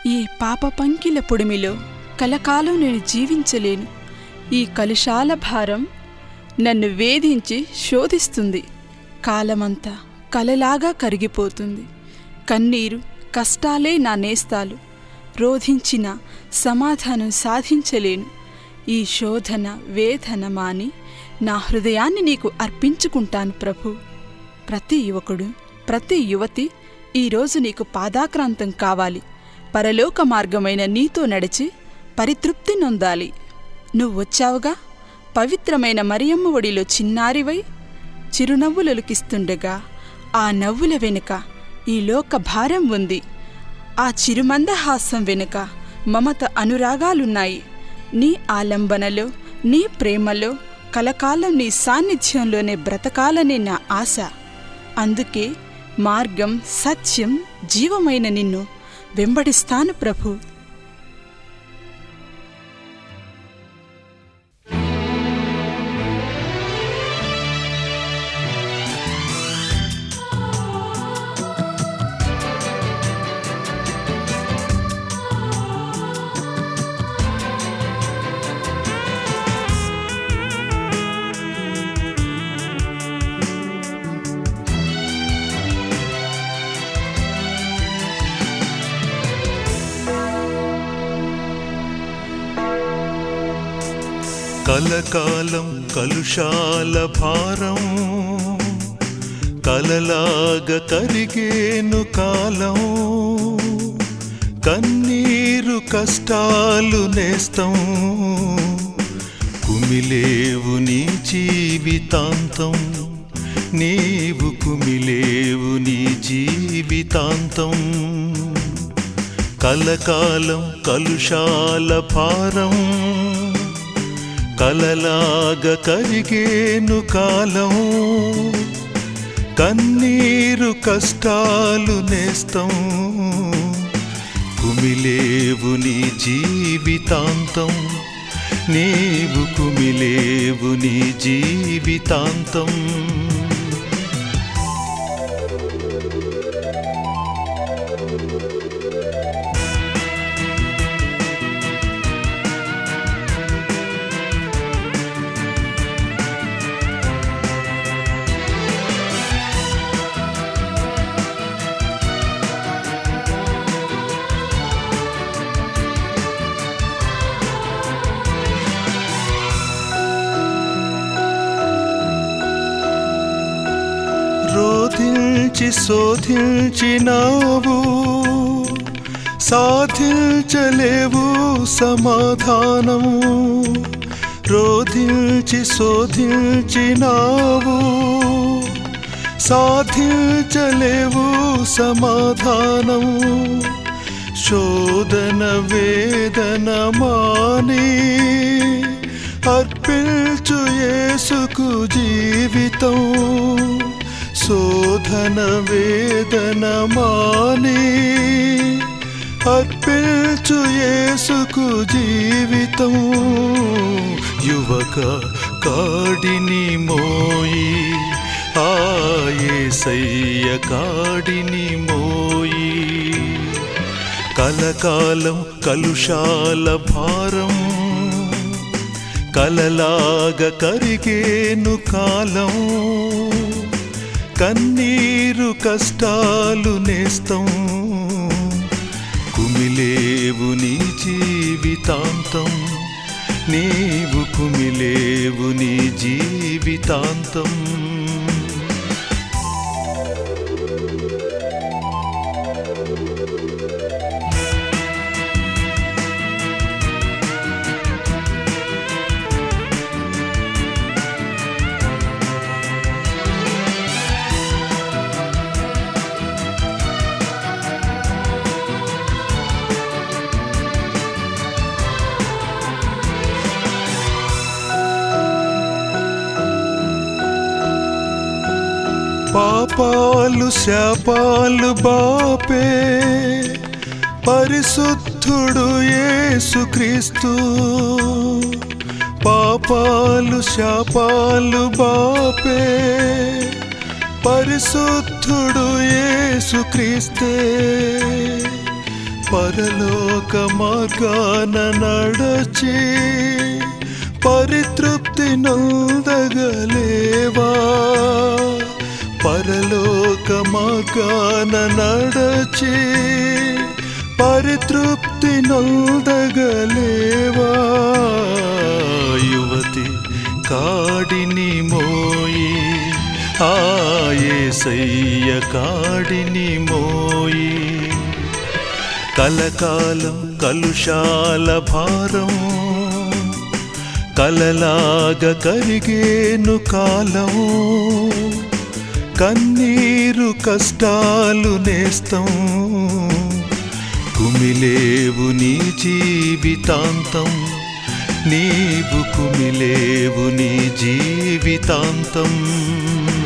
ఈ పాప పంకిల పొడిమిలో కలకాలం నేను జీవించలేను ఈ కలుషాల భారం నన్ను వేధించి శోధిస్తుంది కాలమంతా కలలాగా కరిగిపోతుంది కన్నీరు కష్టాలే నా నేస్తాలు రోధించిన సమాధానం సాధించలేను ఈ శోధన వేదన మాని నా హృదయాన్ని నీకు అర్పించుకుంటాను ప్రభు ప్రతి యువకుడు ప్రతి యువతి ఈరోజు నీకు పాదాక్రాంతం కావాలి పరలోక మార్గమైన నీతో నడిచి పరితృప్తి నొందాలి నువ్వు వచ్చావుగా పవిత్రమైన మరియమ్మ ఒడిలో చిన్నారివై చిరునవ్వులొలికిస్తుండగా ఆ నవ్వుల వెనుక ఈ లోక భారం ఉంది ఆ చిరుమందహాసం వెనుక మమత అనురాగాలున్నాయి నీ ఆలంబనలో నీ ప్రేమలో కలకాలం నీ సాన్నిధ్యంలోనే బ్రతకాలనే నా ఆశ అందుకే మార్గం సత్యం జీవమైన నిన్ను వెంబడిస్తాను ప్రభు కలకాలం కలుషాల భారం కలలాగ కరిగేను కాలం కన్నీరు కష్టాలు నేస్తం కుమిలేవు నీ జీవితాంతం నీవు కుమిలేవు నీ జీవితాంతం కలకాలం కలుషాల భారం కలలాగ కరిగేను కాలం కన్నీరు కష్టాలు నేస్తం కుమిలేవు నీ జీవితాంతం నీవు కుమిలేవు నీ జీవితాంతం రోధించి శోధించినావు సాధించలేవు సమాధానం రోధించి శోధించినావు సాధించలేవు సమాధానం శోధన వేదన మాని అర్పించు యేసుకు జీవితం శోధన వేదన మాని అర్పించు యేసుకు జీవితం యువక కాడిని మోయి ఆ యేసయ్య కాడిని మోయి కలకాలం కలుషాల భారం కలలాగ కరిగేను కాలం కన్నీరు కష్టాలు నేస్తం కుమిలేవు నీ జీవితాంతం నీవు కుమిలేవు నీ జీవితాంతం పాపాలు శాపాలు బాపే పరిశుద్ధుడు యేసుక్రీస్తు పాపాలు శాపాలు బాపే పరిశుద్ధుడు యేసుక్రీస్తే పరలోక మార్గాన నడచి పరితృప్తి నొందగలేవా పరలోక మార్గాన నడచి పరితృప్తి నొందగలేవా యువతి కాడిని మోయి ఆయేసయ్య కాడిని మోయి కలకాలం కలుషాల భారం కలలాగ కరిగేను కాలం కన్నీరు కష్టాలు నేస్తం కుమిలేవు నీ జీవితాంతం నీవు కుమిలేవు నీ జీవితాంతం